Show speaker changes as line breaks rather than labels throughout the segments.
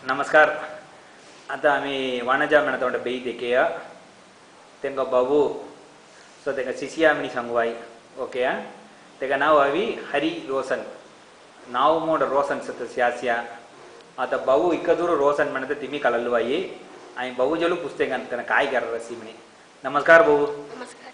नमस्कार आता आम्ही वाणाच्या म्हणत बेई देखीया तेंका बाबू सो तेका सिसिया म्हणी सांगवाय ओके आ तेका नाव हवी हरी रोशन नाव मोड रोशन सत स्यास्या आता भाऊ इकदूर रोशन म्हणत तिमी कललवाई आणि भाऊ जलू पुस्तकान त्यांना काय करा रसी म्हणे नमस्कार भाऊ
नमस्कार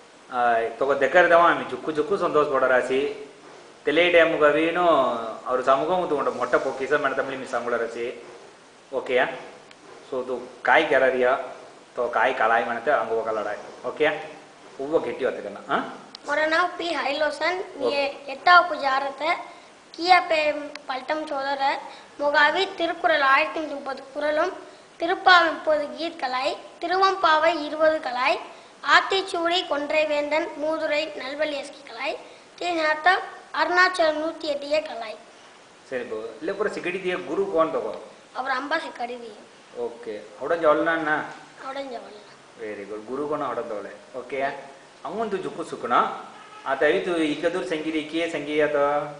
ತಗೋ ದೆಕ್ಕರ್ದವ ಆಮಿ ಜುಕ್ಕು ಜುಕ್ಕು ಸಂತೋಷ ಪಡರಾಸಿ ತೆಲೆ ಡ್ಯಾಮ್ಗೆ ಅವೇನು ಅವ್ರ ಸಮೂಹ ತಗೊಂಡು ಮೊಟ್ಟ ಪೊಕ್ಕಿಸ ಮಾಡ್ತಂಬಳಿ ಮಿ ಸಂಗುಳ ರಸಿ ಓಕೆಯಾ ಸೊ ತು ಕಾಯಿ ಕೆರರಿಯ ತೋ ಕಾಯಿ ಕಳಾಯಿ ಮಾಡತ್ತೆ ಹಂಗ ಹೋಗಲ್ಲಡ ಓಕೆಯಾ ಹೂವು ಗೆಟ್ಟಿ ಹೊತ್ತಗನ್ನ ಹಾಂ
मेरा नाम पी हरिलोसन ये எட்டாவது புஜாரத்தை கியாபே பல்டம் சோதர முகாவி திருக்குறள் ஆயிரத்தி முப்பது குறளும் திருப்பாவை முப்பது கீத்களாய் திருவம்பாவை இருபது கலாய் ஆத்திச்சூடி கொன்றை வேந்தன் மூதுரை நல்வழி எஸ்கிகளாய் தீநாத்தம் அருணாச்சலம் நூற்றி எட்டிய கலாய்
ಸರಿ ಬೋ ಇಲ್ಲೇ ಪೂರ ಸಿಗಡಿದೀಯ ಗುರು ಕೋನ್ ತಗೋ
அப்புறம் அம்பாசி கருவி
ಓಕೆ ಅವಡ ಜವಲ್ನ
உடஞ்சவள்
ವೆರಿ ಗುಡ್ ಗುರು ಕೋಣ ಅವಡ ತಗೊಳೆ ಓಕೆ ಅವಂತು ಜುಕ್ಕು ಸುಕ್ಕಣ ಆತ ಐತು ಇಕ್ಕದೂರ್ ಸಂಗೀತ ಇಕ್ಕಿಯೇ ಸಂಗೀತ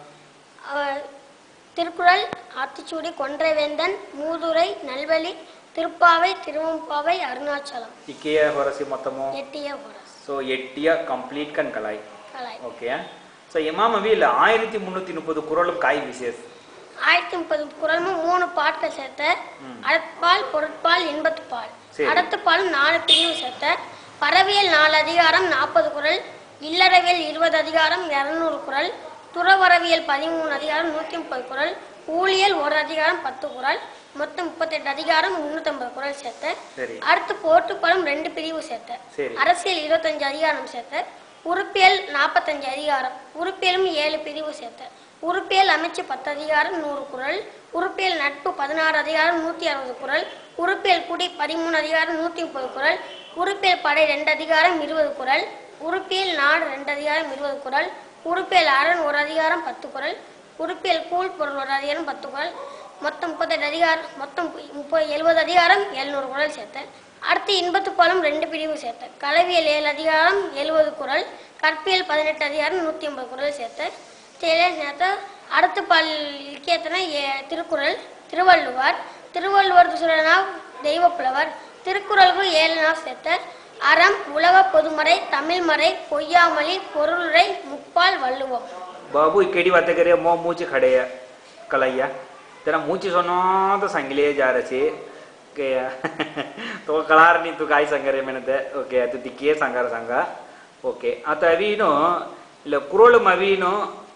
அவர் திருக்குறள் ஆத்திச்சூடி கொன்றை வேந்தன் மூதுரை நல்வழி திருப்பாவை திருவம்பாவை அருணாச்சலம்
ಇಕ್ಕಿಯ ಹೊರಸಿ ಮೊತ್ತಮು
எட்டிய ஹொரஸ்
ஸோ எட்டிய கம்ப்ளீட் கண் கலாய்
கலாய்
ஓகே ஸோ இமாம் அவியில் ஆயிரத்தி முந்நூற்றி முப்பது குரலும் காய் விசேஷ்
ஆயிரத்தி முப்பது குரலும் மூணு பாட்கள் சேர்த்த
ம்.
அடற்பால் பொருட்பால் இன்பத்துப்பால்
சரி.
அடத்துப்பாலும் நாலு பிரிவு சேர்த்த பறவியல் நாலு அதிகாரம் நாற்பது குரல் இல்லறவியல் இருபது அதிகாரம் இரநூறு குரல் துறவரவியல் பதிமூணு அதிகாரம் நூற்றி முப்பது குரல் ஊழியல் ஒரு அதிகாரம் பத்து குரல் மொத்தம் முப்பத்தெட்டு அதிகாரம் முந்நூற்றம்பது குரல் சேர்த்த
சரி
அடுத்து போட்டுப்பாலும் ரெண்டு பிரிவு சேர்த்த
சரி
அரசியல் இருபத்தஞ்சு அதிகாரம் சேர்த்த உறுப்பியல் நாற்பத்தஞ்சு அதிகாரம் உறுப்பியலும் ஏழு பிரிவு சேர்த்த உறுப்பியல் அமைச்சு பத்து அதிகாரம் நூறு குரல் உறுப்பியல் நட்பு பதினாறு அதிகாரம் நூற்றி அறுபது குரல் உறுப்பியல் குடி பதிமூணு அதிகாரம் நூற்றி முப்பது குரல் உறுப்பியல் படை ரெண்டு அதிகாரம் இருபது குரல் உறுப்பியல் நாடு ரெண்டு அதிகாரம் இருபது குரல் உறுப்பியல் அரண் ஒரு அதிகாரம் பத்து குரல் உறுப்பியல் கூழ் பொருள் ஒரு அதிகாரம் பத்து குரல் மொத்தம் முப்பத்தெட்டு அதிகாரம் மொத்தம் முப்பது எழுபது அதிகாரம் எழுநூறு குரல் சேர்த்தேன் அடுத்து இன்பத்துப்பாலும் ரெண்டு பிரிவு சேர்த்தேன் கலவியல் ஏழு அதிகாரம் எழுபது குரல் கற்பியல் பதினெட்டு அதிகாரம் நூற்றி ஐம்பது குரல் சேர்த்தேன் தேலே சேர்த்த அடுத்த பால் இலக்கியத்தின ஏ- திருக்குறள் திருவள்ளுவர் திருவள்ளுவர் சுரனா தெய்வப்புலவர் திருக்குறளுக்கு ஏழு நாள் சேர்த்த அறம் உலக பொதுமறை தமிழ்மறை பொய்யாமொழி பொருளுரை முப்பால் வள்ளுவம்
बाबू इकेडी बातें करे मो मूची खड़े है कलैया तेरा मूची सुनो तो संगले जा रहे छे के तो कळार नी तू काय सांगा रे म्हणते ओके तू तिके सांगा सांगा ओके आता अवीनो ಇಲ್ಲ ಕುರೋಳು ಮವೀನು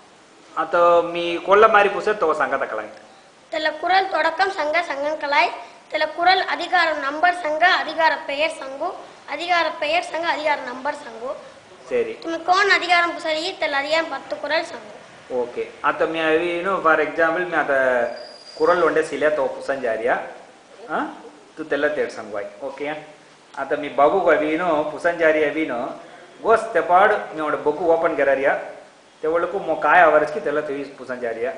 ಅಥವಾ ಮೀ ಕೊಳ್ಳ ಮಾರಿ ಪುಸ್ತಕ ತಗೋ ಸಂಗತ ಕಳಾಯ್
சில குறள் தொடக்கம் சங்க சங்கங்களாய் சில குறள் அதிகாரம் நம்பர் சங்க அதிகார பெயர் சங்கு அதிகார பெயர் சங்க அதிகார நம்பர் சங்கு
ಸರಿ
तुम्ही कोण अधिकाரம் पुसरी त्याला अधिकाரம் பத்து குறள் சங்கு
ಓಕೆ आता मी अवीನು फॉर एक्झाम्पल मी आता कुरल ಒಂಡೆ ಸಿಲೆ तो पुसन जारिया हां तू त्याला तेड सांगवाय ओके आता मी बाबू अवीनो पुसन जारी अवीनो गोस तेपाड मी वाड बघू ओपन करारिया तेवळकू मो काय आवरच त्याला तुई पुसन जारिया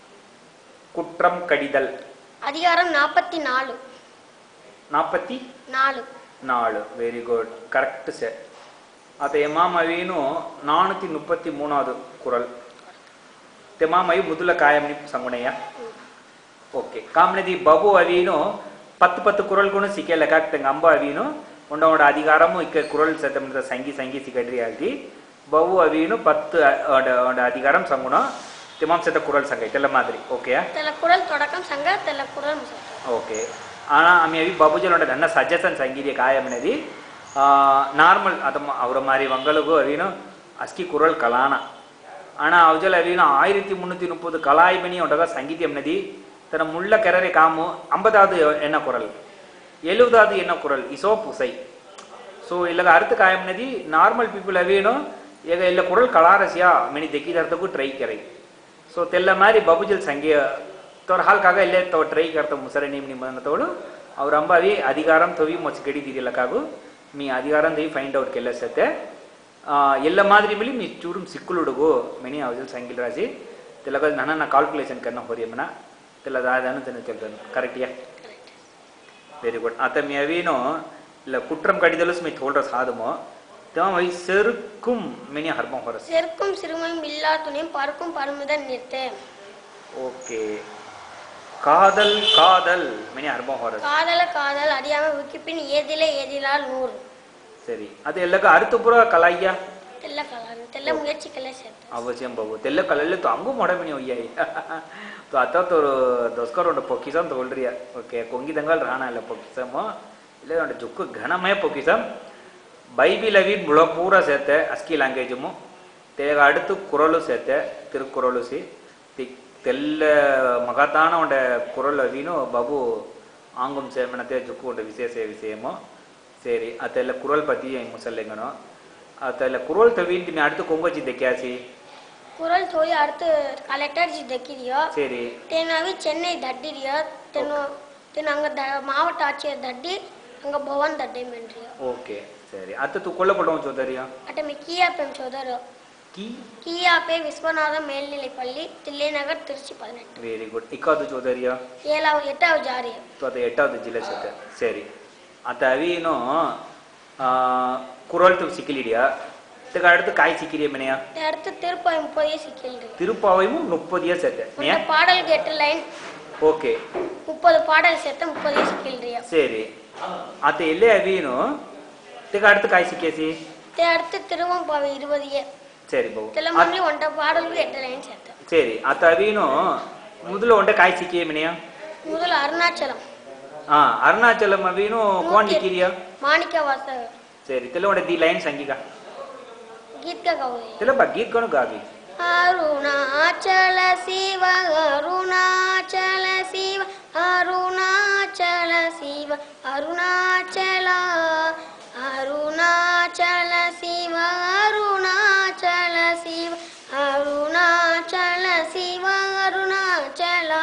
कुट्रम कडिदल
அதிகாரம் நாற்பத்தி நாலு
ನಾಪತ್ತಿ
நாலு
நாலு வெரி குட் கரெக்ட் சார் आता इमाम अवीनु नानूற்றி முப்பத்தி மூணாவது குரல் ತೆಮಾಮಯಿ ಮುದುಲ ಕಾಯಂನಿ ಸಂಗುಣಯ್ಯ ಓಕೆ ಕಾಮನದಿ ಬಬು ಅವೀನು ಪತ್ತು ಪತ್ತು ಕುರಲ್ಗೂ ಸಿಕ್ಕೆ ಲೆಕ್ಕಾಗ್ತಂಗೆ ಅಂಬ ಅವೀನು ಉಂಡ ಉಂಡ ಅಧಿಕಾರಮು ಇಕ್ಕ ಕುರಲ್ ಸತಮಿದ ಸಂಗಿ ಸಂಗಿ ಸಿಗಡ್ರಿ ಆಗಿ ಬವು ಅವೀನು ಪತ್ತು ಉಂಡ ಅಧಿಕಾರಂ ಸಂಗುಣ ತಿಮಾಂ ಸತ ಕುರಲ್ ಸಂಗ ಇದೆಲ್ಲ ಮಾದರಿ ಓಕೆ
त्याला குறள் தொடக்கம் சங்க त्याला குறள் முசத்து
ఓకే ஆனால் ఆమె అవి బాబుజీలు ఉంటుంది అన్న సజెషన్ సంగీత కాయం అనేది నార్మల్ అత ಅವರ ಮಾರಿ ವಂಗಲಗೂ ಅವಿನು ಅಸ್ಕಿ ಕುರಲ್ ಕಲಾನ ಅಣ್ಣ ಅವಜಲ್ ಅವಿನು ಆಯಿರತ್ತಿ ಮುನ್ನೂற்றி ಮುಪ್ಪದು ಕಲಾಯಿ ಬನಿ ಉಂಡಗ ಸಂಗೀತ ಎನ್ನದಿ ತನ್ನ ಮುಳ್ಳ ಕೆರರೆ ಕಾಮು ಅಂಬದಾದು ಎನ್ನ ಕುರಲ್ ಎಳುವುದಾದು ಎನ್ನ ಕುರಲ್ ಇಸೋ ಪುಸೈ ಸೊ ಇಲ್ಲಗ ಅರ್ಥ ಕಾಯಂನದಿ ನಾರ್ಮಲ್ ಪೀಪಲ್ ಅವೇನು ಈಗ ಇಲ್ಲ ಕುರಲ್ ಕಳಾರಸ್ಯ ಮಿನಿ ದೆಕ್ಕಿದರ್ಥಕ್ಕೂ ಟ್ರೈ ಕೆರೈ ಸೊ ತೆಲ್ಲ ಮಾರಿ ಬಬುಜಲ್ ಸಂಘೀಯ ತೋರ್ ಹಾಲ್ ಕಾಗ ಇಲ್ಲೇ ತೋ ಟ್ರೈ ಕರ್ತ ಮುಸರೆ ನಿಮ್ ನಿಮ್ಮ ತೋಡು ಅವ್ರ ಅಂಬಾವಿ ಅಧಿಕಾರಂ ತೋವಿ ಮೊಚ್ ಗಡಿದಿರಿಲ್ಲ ಕಾಗು మీ అధికారం ది ఫైండ్ అవుట్ కెళ్ళేస్తే ఎల్ల మాదిరి మిలి మీ చూడు సిక్కులుడుగు మెని అవజల్ సంగిల్ రాసి తెల్లగా నన్న నా కాల్కులేషన్ కన్నా హోరి ఏమన్నా తెల్ల దాదాను తిన చెప్తాను కరెక్ట్యా ವೆರಿ ಗುಡ್ ಆತ ಮಿ ಅವೇನು ಇಲ್ಲ ಕುಟ್ರಂ ಕಡಿದಲುಸ್ ಮಿ ಥೋಲ್ರಸ್ ಹಾದಮೋ ತೆಮ ವೈ ಸೆರುಕುಂ ಮೆನಿ ಹರ್ಮ ಹೊರಸ್
செருக்கும் சிறுமையும் இல்லா துணையும் பருக்கும் பருமுதன் நிறுத்தேன்
ಓಕೆ காதல் காதல் மினி அர்பம் ஹோரஸ்
காதல காதல் அறியாம விக்கிப்பின் ஏதிலே ஏதிலால் நூறு
சரி ಅದು ಎಲ್ಲಗ ಅರ್ಥಪುರ ಕಲಾಯ್ಯ
தெல்ல கலர் தெல்ல முயற்சிக்கலை சேர்த்து
ಅವಶ್ಯಂ ಬಾಬು ತೆಲ್ಲ ಕಲಲ್ಲಿ ತು ಹಂಗೂ ಮಾಡಮಿನಿ ಒಯ್ಯಾಯಿ ತು ಅತ್ತ ತೋರು ದೋಸ್ಕರ್ ಉಂಟು ಪೊಕ್ಕಿಸಂ ತಗೊಳ್ರಿಯ ಓಕೆ ಕೊಂಗಿದಂಗಲ್ ರಾಣ ಇಲ್ಲ ಪೊಕ್ಕಿಸಮ್ ಇಲ್ಲ ಉಂಟು ಜುಕ್ಕು ಘನಮಯ ಪೊಕ್ಕಿಸಂ பைபிள் அவின் முழ பூரா சேர்த்த அஸ்கி லாங்குவேஜும் தேக அடுத்து குரலு சேர்த்த திருக்குறளு சி தி தெல்ல மகத்தான உண்ட குரல் அவினு பாபு ஆங்கும் சேமனத்தை ஜுக்கு உண்ட விசேஷ விஷயமோ சரி அதெಲ್ಲ குரல் பற்றி முசல்லைங்கனோ அதெಲ್ಲ குரல் தவிட்டு நீ அடுத்து கொங்கச்சி தெக்காசி
குரல் தோய் அடுத்து கலெக்டர் ஜி தக்கிறியோ
சரி
தேனாவி சென்னை தட்டிறியோ தென்னு தென் அங்க த மாவட்ட ஆட்சியர் தட்டி அங்க பவன் தட்டை மென்றியோ
ஓகே சரி அத்த து கொல்லப்பட்டவன் சோதரியா
அட்டமி கியாப்பெம் சோதரோ
கி
கியாப்பே விஸ்வநாதம் மேல்நிலைப்பள்ளி தில்லைநகர் திருச்சி பதினெட்டு
வெரி குட் இக்காது சோதரியா
ஏழாவது எட்டாவது ஜாரியம்
ಸೊ ಅದು ಎಟ್ಟಾவது ಜಿಲ್ಲೆ ಸತ್ತೆ ಸರಿ ಅತ್ತ ಅವಿನು ಕುರಲ್ ತು ಸಿಕ್ಕಿಲಿಡಿಯಾ ಇದಕ್ಕೆ அடுத்து காய் சிக்கிரிய மனையா
அடுத்து திருப்பாய் முப்பதே சிக்கல்றி
திருப்பாவையும் முப்பதியா சேர்த்த
இந்த பாடலுக்கு எட்டு லைன்
ஓகே
முப்பது பாடல் சேர்த்து முப்பதே சிக்கல்றியா
சரி அத்த ಎಲ್ಲೇ ಅವಿನು ಇದಕ್ಕೆ அடுத்து காய் சிக்கியசி
அடுத்து திருவம்பாவை இருபதையே
சரி பாபு
திலமல்லி ஒன்றை பாடலுக்கு எட்டு லைன் சேர்த்தேன்
சரி அத்த ಅವಿನು ಮೊದಲು ಒಂಡೆ ಕಾಯಿ ಸಿಕ್ಕಿಯ ಮನೆಯಾ
முதல் அருணாச்சலம்
ಹಾ ಅರುಣಾಚಲಂ ಅವಿನು ಕೋನ್ ನಿಕ್ಕಿರಿಯಾ
மாணிக்க வாசகர்
ಸರಿ ತೆಲ್ಲ ಒಂಡೆ ದಿ ಲೈನ್ ಸಂಗೀಗ
கீத்க கௌரி
ತೆಲ್ಲ ಬಾ ಗೀತ್ ಕಣು ಗಾವಿ
அருணாச்சல சிவ அருணாச்சல சிவ அருணாச்சல சிவ அருணாச்சல அருணாச்சல சிவ அருணாச்சல சிவ அருணாச்சல சிவ அருணாச்சல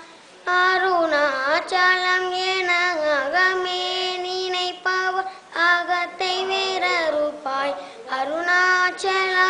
அருணாச்சலம் என அகமே நினைப்பவர் அகத்தை வேறறுப்பாய் அருணாச்சலா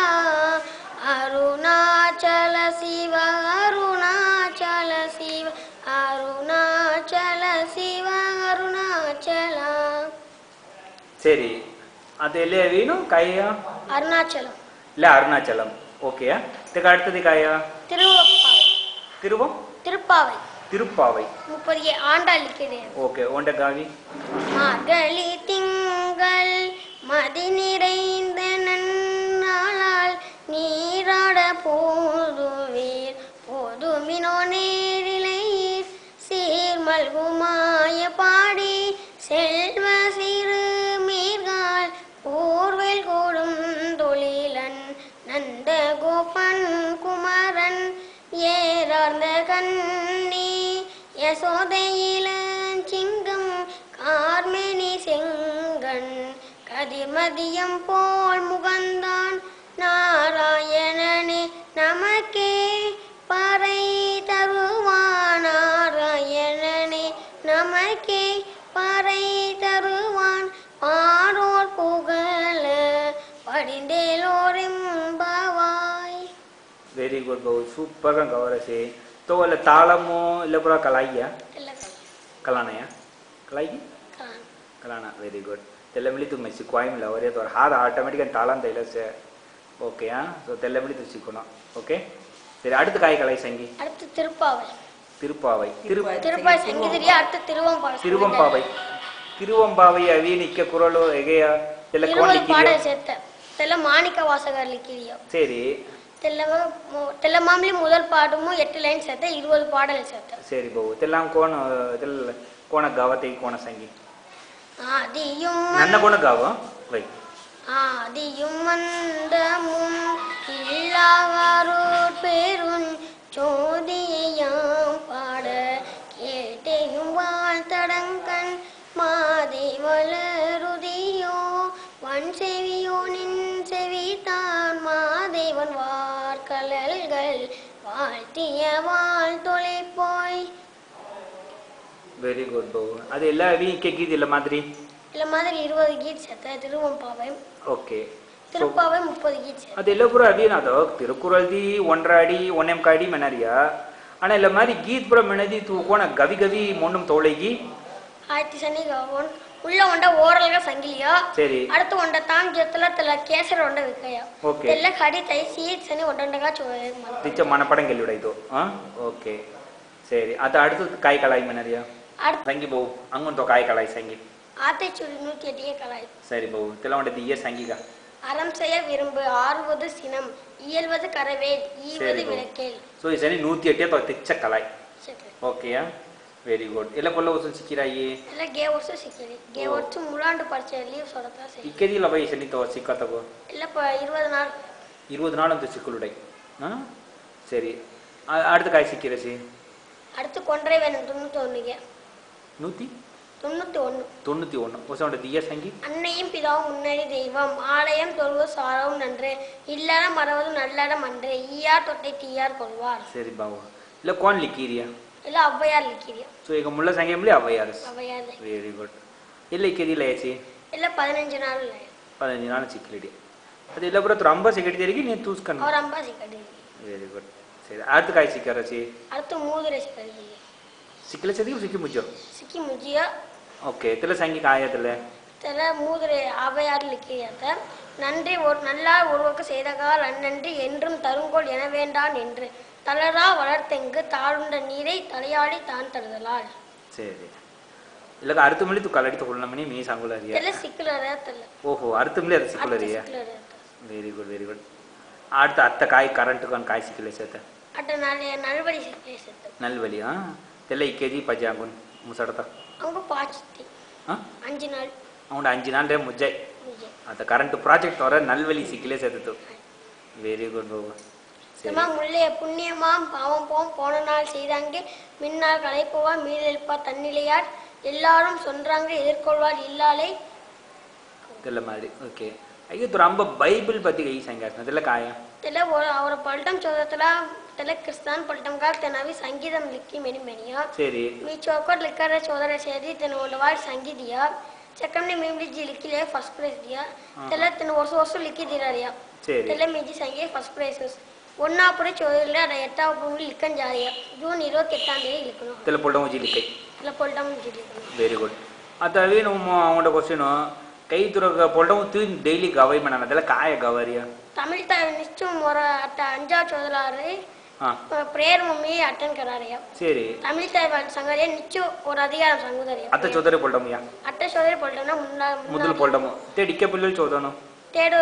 அருணாச்சல சிவ அருணாச்சல சிவ அருணாச்சல சிவ அருணாச்சலா
ಸರಿ ಅದು ಎಲ್ಲೇ ಅವಿನು ಕಾಯಿಯ
அருணாச்சலம்
ಇಲ್ಲ ಅರುಣಾಚಲಂ ಓಕೆಯಾ ಇದಕ್ಕೆ அடுத்தது ಕಾಯ
திருவப்பாவை
திருவம்
திருப்பாவை
திருப்பாவை
முப்பது ஏ ஆண்டாள் இருக்கிறேன்
ஓகே ஒண்ட காவி
மார்கழி திங்கள் மதி நிறைந்த நன்னாளால் நீராட போதுவீர் போதுமினோ நேரிலையீர் சீர்மல்குமாய பாடி செல்வ சிறு மீர்கால் போர்வேல் கூடும் தொழிலன் நந்த கோபன் குமரன் ஏறார்ந்த கண்ணி யசோதையிலஞ்சிங்கம் கார்மேனி செங்கன் கதிர்மதியம் போல் முகந்தான் நாராயணனே நமக்கே பறை தருவான் நாராயணனே நமக்கே பறை தருவான் பாரோர் புகழ படிந்தேலோரெம்பாவாய்
வெரி குட் பவு சூப்பராக கவரசி தோ ಇಲ್ಲ ತಾಳಮು ಇಲ್ಲ ಪುರ ಕಲಾಯ್ಯ ಕಲಾನಯ ಕಲಾಯಿ ಕಲಾನ ವೆರಿ ಗುಡ್ ತೆಲ್ಲ ಮಿಳಿತು ಮೆಸ್ಸಿ ಕ್ವಾಯಿಮಿಲ್ಲ ಅವರೇ ತೋರ ಹಾದ ಆಟೋಮೆಟಿಕ್ ತಾಳ ಅಂತ ಇಲ್ಲ ಸೆ ಓಕೆಯಾ ಸೊ ತೆಲ್ಲ ಮಿಳಿತು ಸಿಕ್ಕೋಣ ಓಕೆ சரி அடுத்து காய் கலை சங்கி
அடுத்து திருப்பாவை
திருப்பாவை திரு
திருப்பாவை சங்கீதரியா அடுத்து திருவம்பாவை
திருவம்பாவை திருவம்பாவை அவி நிக்க குரலு எகையா தெல்ல
இருபது
கோண்டிக்கிறியோ
பாடல் சேர்த்த தெல்ல மாணிக்க வாசகர் லிக்கிறியோ
சரி
தெல்ல தெல்ல மாமலி முதல் பாடமும் எட்டு லைன் சேர்த்த இருபது பாடல் சேர்த்த
சரி பவு தெல்லாம் கோಣ தெಲ್ಲ ಕೋಣ ಗಾವತೆ ಕೋಣ ಸಂಗಿ
ஆதியும்
ನನ್ನ ಕೋಣ ಗಾವ ವೈ
ஆதியும் மந்தமும் இல்லாவாரூர் பெருஞ் சோதியாம் பாட கேட்டையும் வாழ்த்தடங்கன் மாதை வளருதியோ வன் செவியோ நின் செவிதான் மாதேவன் வார்கலல்கள் வாழ்த்திய வாழ்த்தொலை போய்
ವೆರಿ ಗುಡ್ ಬವು ಅದೆಲ್ಲ ಅವಿ ಕೆಗ್ಗಿದಿಲ್ಲ ಮಾದ್ರಿ
இல்ல மாதிரி இருபது கீட் சேர்த்த திருவம்பாவை
ಓಕೆ
திருப்பாவை முப்பது கீட் சேர்த்த
ಅದೆಲ್ಲ ಪುರ ಅದೇನದು ತಿರುಕುರಲ್ದಿ ಒಂಡ್ರಾಡಿ ಒನ್ನೆಂ ಕಾಡಿ ಮೆನರಿಯಾ ಅಣ್ಣ ಇಲ್ಲ ಮಾರಿ ಗೀತ್ ಪುರ ಮೆಣದಿ ತೂ ಕೋಣ ಗವಿ ಗವಿ ಮೊಣ್ಣಂ ತೋಳೆಗಿ
ஆயிரத்தி சனி கவன் உள்ள ஒண்ட ஓரல்க சங்கிலியா
சரி
அடுத்து ஒண்ட தாங்கியத்துல தெல்ல கேசர ஒண்ட விக்கையா
ಓಕೆ
தெல்ல கடி தை சீ சனி ஒண்டண்டகா சோழ
ತಿಚ್ಚ ಮನಪಡಂಗೆಲ್ಲ ಇದು ಹಾಂ ಓಕೆ சரி அது அடுத்து காய் கலாய் மனரியா
அடுத்து
ಸಂಗಿ ಬಹು ಹಂಗೊಂದು ಕಾಯಿ ಕಳಾಯಿ ಸಂಗಿ
ஆத்தைச்சூடி நூற்றி எட்டிய கலாய்
ಸರಿ ಬಹು ಕೆಲವೊಂದು ದಿಯ್ಯ ಸಂಗಿಗ
அறம் செய்ய விரும்பு ஆறுவது சினம் இயல்வது கரவேல் ஈவது
சரி, போ.
விளக்கேல்
ಸೊ ಈ ಸರಿ ನೂತಿ ಎಟ್ಟೆ ತೊ ತಿಚ್ಚ ಕಲಾಯಿ
சரி
ಓಕೆಯಾ ವೆರಿ ಗುಡ್ ಎಲ್ಲ ಕೊಲ್ಲ ವಸು ಸಿಕ್ಕಿರಾಯಿ
எல்லாம் கே வருஷம் சிக்கலி கே வருஷம் முழாண்டு படிச்ச லீவ் சொல்லத்தான் சரி
ಇಕ್ಕದಿಲ್ಲ ಬೈ ಸರಿ ತೋ ಸಿಕ್ಕ ತಗೋ
இல்லை இப்போ இருபது நாள்
இருபது நாள் ಅಂತ ಸಿಕ್ಕುಳುಡೈ ಹಾಂ ಸರಿ ಆ- அடுத்த ಕಾಯಿ ಸಿಕ್ಕಿರಸಿ
அடுத்து கொன்றை வேணும் தொண்ணூற்றி ஒன்றுங்க
ನೂತಿ
தொண்ணூற்றி ஒன்று
தொண்ணூற்றி ஒன்று ಹೊಸ ಒಂದು ದಿಯ್ಯ ಸಂಗಿ
அன்னையும் பிதாவும் முன்னறி தெய்வம் ஆலயம் தொழுவது சாரவும் நன்று இல்லறம் மறவது நல்லறம் அன்று ஈயார் தொட்டை தீயார் கொள்வார்
ಸರಿ ಬಾವು ಇಲ್ಲ ಕೋನ್ ಲಿಕ್ಕಿರಿಯಾ
இல்லை ஔவையார் லிக்கிறியா
ಸೊ ಈಗ ಮುಳ್ಳ ಸಂಗಿ ಎಂಬ್ಲಿ ಅವಯ್ಯಾರಸ್
ஔவையார்
ವೆರಿ ಗುಡ್ ಎಲ್ಲ ಇಕ್ಕದಿಲ್ಲ ಏಸಿ
இல்லை பதினஞ்சு நாள் இல்லை
పదిహేను నాలుగు చిక్కిలిడి అది ఇలా కూడా ரொம்ப సిగరెట్ తిరిగి నేను చూసుకున్నాను
அவர் அம்பா சிக்கடி
వెరీ గుడ్ సరే அடுத்த காய் சிக்காரச்சி
அடுத்து மூதுரை சிக்கடி
சிக்கல சதிக்கு சிக்கி முஜோ
சிக்கி முஜியா
ஓகே இதில் சங்கி காயத்தில்
சில மூதுரை ஔவையார் லிக்கிறியாத்த நன்றி ஒரு நல்லார் ஒருவருக்கு செய்தகால் அந்நன்றி என்றும் தருங்கோல் என வேண்டான் என்று தளரா வளர்த்தெங்கு தாழுண்ட நீரை தலையாடி தான் தருதலால்
சரி இல்லை அடுத்த மணி தூ கலடி தொழில் மீ சாங்குலாரியா
தெல்ல சிக்கலரா தெல்ல
ஓஹோ அடுத்த மணி அது
அடுத்து
சிக்குலரியா
சிக்கலரா
வெரி குட் வெரி குட் அடுத்த அத்தை காய் கரண்ட்டுக்கான காய் சிக்கல சேர்த்த
அட்ட நாளை நல்வழி சிக்கலை செத்து
நல்வலியா தெல்ல இக்கேஜி பஜாங்குன் முசடத்த
அவங்க பாச்சித்தி
ஆ
அஞ்சு நாள்
அவன் அஞ்சு நாள் முஜ்ஜாய்
முஜே
அந்த கரண்ட் ப்ராஜெக்ட் வர நல்வலி சிக்கலே சேர்த்து வெரி குட் பாபு சரி
சும்மா முள்ளைய புண்ணியமாம் பாவம் போம் போன நாள் செய்தாங்க மின்னால் களைப்புவா மீதெழுப்பா தன்னிலையார் எல்லாரும் சொல்றாங்க எதிர்கொள்வார் இல்லாலை
తెల్ల మాది ఓకే అయితే రంబ బైబిల్ బతి ఈ సంఘటన తెల్ల కాయ
తెల அவரை பல்டம் சோதத்துல తెల கிறிஸ்தான் பல்டம் கால் தெனவி சங்கீதம் லிக்கி மெனி மெனியா
సరి
మీ చౌకట్ లిక్కర చోదర చేది తన వాళ్ళ సంగీ దియా సెకండ్ నే మేము లిజి లిక్కిలే ఫస్ట్ ప్రైజ్ దియా తెల తన ವರ್ಷ ವರ್ಷ లిక్కి దిరారియా
సరి
తెల మీజి సంగీ ఫస్ట్ ప్రైజ్ ஒன்னாப்புற சோதரில் அட எட்டாவது பொங்கல் லிக்கன் ஜாலியா ஜூன் இருபத்தி எட்டாம் தேதி இழுக்கணும்
తెల్ల పొడం జిలికై
இல்லை பொல்டம் இழுக்கணும்
వెరీ గుడ్ అత అవి నువ్వు அவங்களோட கொஸ்டின் கை துறக்க பொடம் தூ டெய்லி கவை பண்ணான తెల్ల కాయ గవరియా
தமிழ் தாய் நிச்சயம் ஒரு அட்ட அஞ்சா சோதராரு
ஆ
பிரேயர் மம்மி அட்டன் கராரியா
சரி
தமிழ் தாய் சங்கரே நிச்சயம் ஒரு அதிகாரம் சங்குதரியா
అత్త చోదరి పొడముయా
அட்ட சோதரி பொல்டம்னா முன்னா
ముద్దులు పొడము తే డిక్కే పిల్లలు చోదను
தேடு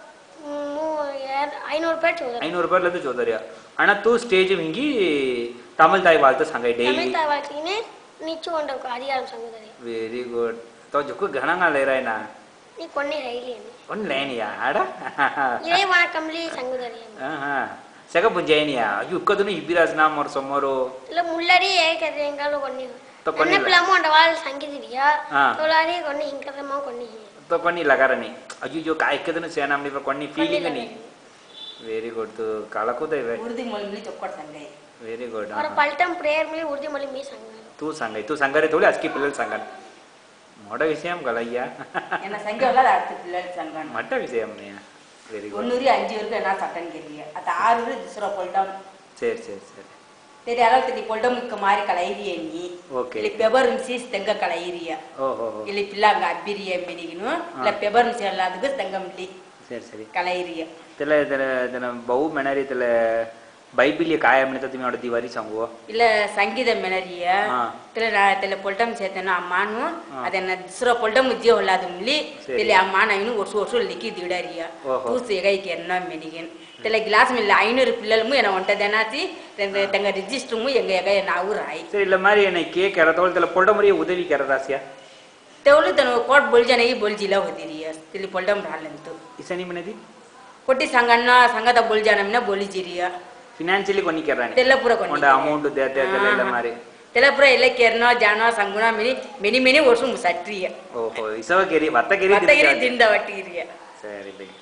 ஐநூறு பேர் சோதரி
ఐనూరు రూపాయలు చోదరియా అన్న తూ స్టేజ్ మింగి తమిళ తాయి వాళ్ళతో సంగ డైలీ
தமிழ் தாய் வாழ்க்கைன்னு நிச்சயம் உண்ட அதிகாரம் சங்குதரியா
వెరీ గుడ్ తో జుక్కు ఘనంగా లేరాయన
நீ கொன்னி ரயிலி
కొన్ని లేనియా ఆడ
இறை வணக்கம்லி சங்குதரியா
ఆహా. సెగ పుంజాయినియా యుక్కదును ఇబ్బిరాజ్ నా మొర సొమ్మరు
இல்ல முள்ளரி ஏகதேங்கால கொன்னி
తో కొన్ని
என்ன பிள்ளாமோ அந்த வாழ் சங்கீதிரியா
ஆ.
தொழிலாளி கொன்னி இங்கதமா கொன்னி
తో కొన్ని లగారని అయ్యో కాయక్కదను సేనాండి కొన్ని ఫీలింగ్ అని వెరీ గుడ్ తో కళకుత ఇవే
உறுதிமொழிகளை சொக்கோட சங்கை
వెరీ గుడ్
ஒரு பல்டம் பிரேயர் மொழி உறுதிமொழி மீ சங்கம்
తూ సంగై తూ సంగరి తోలి అస్కి పిల్లలు సంగన్ మొడ విషయం కలయ్యా
என்ன சங்கை உள்ள அடுத்த பிள்ளைகள் சங்கம்
మట్ట విషయం వెరీ గుడ్
ஒன்னூறு அஞ்சு வரைக்கும் என்ன சட்டம் கேட்குறீங்க அது ஆறு வரை திசுரோ பொல்டம்
సరి సరి సరి
சரி அளவுக்கு நீ பொல்டம் இக்க மாதிரி கலையிறிய நீ
ఓకే
இல்லை பெபரும் சீஸ் தெங்க கலையிறிய
ఓహో
இல்லை பிள்ளாங்க அப்பிரிய மெனிக்கணும் இல்லை பெபரும் சேரலாதுக்கு தெங்கம் இல்லி
సరి సరి
கலையிறிய
त्याला त्याला त्याला भाऊ म्हणणारे त्याला బైబిల్ काय म्हणतात तुम्ही एवढं दिवाळी सांगू
இல்ல சங்கீதம் மெனரிய
ஆ.
இதுல நான் இதுல பொல்டம் சேர்த்தேன்னா அம்மானு
ஆ.
அது என்ன திசுரோ பொல்டம் உத்தியோ உள்ளாது மில்லி
சரி.
இதுல அம்மா நான் ஒரு வருஷம் லிக்கி திடாரியா
ஓஹோ.
தூசு எகைக்கு என்ன மெனிகன் இதுல கிளாஸ் மில்ல ஐநூறு பிள்ளைகளும் என்ன ஒன்ட்டதேனாச்சு தங்க ரிஜிஸ்டரும் எங்க எகை நாவு ராய்
சரி இல்ல மாதிரி என்னை கேக் கரத்தோள் त्याला பொல்ட முறைய உதவி கரதாசியா
ತೆವಳು ತನ ಕೋಟ್ ಬೊಳ್ಜನೆಗೆ ಬೊಳ್ಜಿಲ್ಲ ಹೋದಿರಿಯ ಇಲ್ಲಿ ಪೊಲ್ಡಮ್ ರಾಲಂತು
ఇసని మనది
ಕೊಟ್ಟಿ ಸಂಗಣ್ಣ ಸಂಘದ ಬೊಳ್ಜನಮ್ನ ಬೊಳಿಜಿರಿಯ
ఫినాన్షియలీ కొన్ని కర్రాని
తెల్లపుర
కొండ
కొన్ని
అమౌంట్ దేతేతల ಇಲ್ಲ మరి
ತೆಲಪುರ ಎಲ್ಲ ಕೆರ್ನೋ ಜಾನೋ ಸಂಗುಣ ಮಿನಿ ಮಿನಿ ಮಿನಿ ವರ್ಷ ಮುಸಟ್ರಿಯ
ಓಹೋ ಇಸವ ಕೆರಿ ವತ್ತ ಕೆರಿ
ಮತ್ತಗಿರಿ ದಿಂದ ಒಟ್ಟಿಗಿರಿಯ
ಸರಿ ಬೈ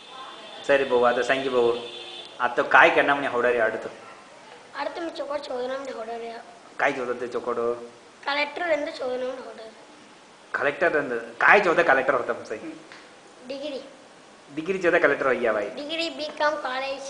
ಸರಿ ಬಾವು ಅದ ಸಂಗಿ ಬಾವು ಅತ್ತ ಕಾಯಿ ಕಣ್ಣಮ್ಮನೆ ಹೊಡರಿ ಆಡುತ್ತು
அடுத்து மிச்ச கூட சோதனம் ಹೊಡೋರಿயா
ಕಾಯಿ ಚೋದತ್ತೆ ಚೊಕೊಡು
கலெக்டர் வந்து சோதனம் ಹೊಡೋರು
ಕಲೆಕ್ಟರ್ ಅಂದ ಕಾಯಿ ಚೋದ ಕಲೆಕ್ಟರ್ ಹೋತ ಸೈ
டிகிரி
ಡಿಗ್ರಿ ಚೋದ ಕಲೆಕ್ಟರ್ ಅಯ್ಯ ಬಾಯಿ
டிகிரி பிகாம் காலேஜ்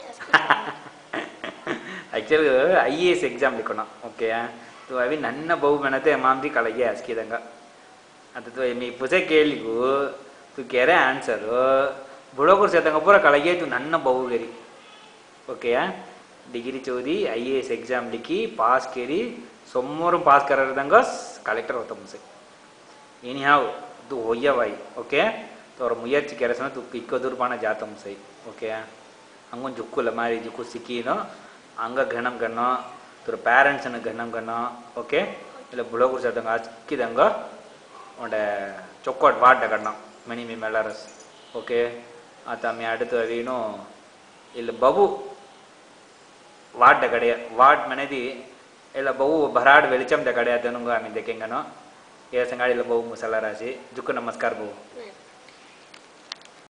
యాక్చువల్గా ఐఏఎస్ ఎగ్జామ్ లిఖున్నా ఓకే తో అవి నన్న ಬಹು ಮೆಣತೆ ಮಾಮ್ದಿ ಕಳಗೆ ಹಸ್ಕಿದಂಗ ಅದು ತು ಮೀ ಪುಸೆ ಕೇಳಿಗು ತು ಕೆರೆ ಆನ್ಸರು ಬುಡೋಕರು ಸೇತಂಗ ಪೂರ ಕಳಗೆ ತು ನನ್ನ ಬಹು ಗೆರಿ ಓಕೆ डिग्री चोदी आई एस एग्जाम लिखी पास केरी सोमवार पास करार दंगा कलेक्टर होता मुझसे एनी हाव तू होया भाई ओके तो और मुयर्ची केरसना तू इक्को दूर पाना जाता मुझसे ओके ಹಂಗೊಂದು ಜುಕ್ಕುಲ್ಲ ಮಾರಿ ಜುಕ್ಕು ಸಿಕ್ಕಿನೋ ಹಂಗ ಗಣಂ ಗಣ ತುರ ಪ್ಯಾರೆಂಟ್ಸನ್ನು ಗಣಂ ಗಣ ಓಕೆ ಇಲ್ಲ ಬುಳಗುರು ಸದಂಗ ಹಚ್ಕಿದಂಗ ಒಂಡೆ ಚೊಕ್ಕೋಟ್ ವಾಡ್ಡ ಗಣ್ಣ ಮೆನಿ ಮಿ ಮೆಳರಸ್ ಓಕೆ ಆತ ಮಿ அடுத்து வீணு ಇಲ್ಲ ಬಬು వాడ్డ గడియ వాడ్ మనది ఇలా బహు భరాడ్ వెలిచం ద గడియ దనుగా ఆమె దెక్కెంగను ఏ సంగాడి ఇలా బహు ముసల రాసి జుక్కు నమస్కార్ బహు